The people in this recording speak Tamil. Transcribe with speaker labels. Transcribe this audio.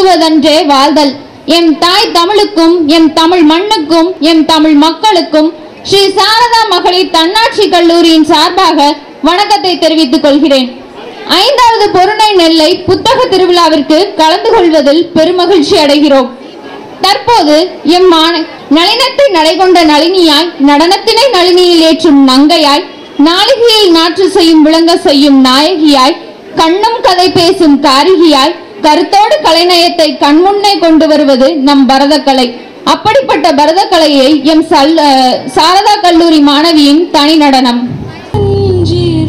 Speaker 1: பேசுவதன்றே வாழ்தல் எம் தாய் தமிழுக்கும் எம் தமிழ் மண்ணுக்கும் எம் தமிழ் மக்களுக்கும் ஸ்ரீ சாரதா மகளிர் தன்னாட்சி கல்லூரியின் சார்பாக வணக்கத்தை தெரிவித்துக் கொள்கிறேன் ஐந்தாவது பொருணை நெல்லை புத்தக திருவிழாவிற்கு கலந்து கொள்வதில் பெருமகிழ்ச்சி அடைகிறோம் தற்போது எம் மான- நளினத்தை நடைகொண்ட நளினியாய் நடனத்தினை நளினியில் ஏற்றும் நங்கையாய் நாளிகையில் நாற்று செய்யும் விளங்க செய்யும் நாயகியாய் கண்ணும் கதை பேசும் காரிகையாய் கருத்தோடு கலைநயத்தை கண்முன்னே கொண்டு வருவது நம் பரதக்கலை அப்படிப்பட்ட பரதக்கலையை எம் சல் அஹ், சாரதா கல்லூரி மாணவியின் தனி நடனம்
Speaker 2: நெஞ்சில்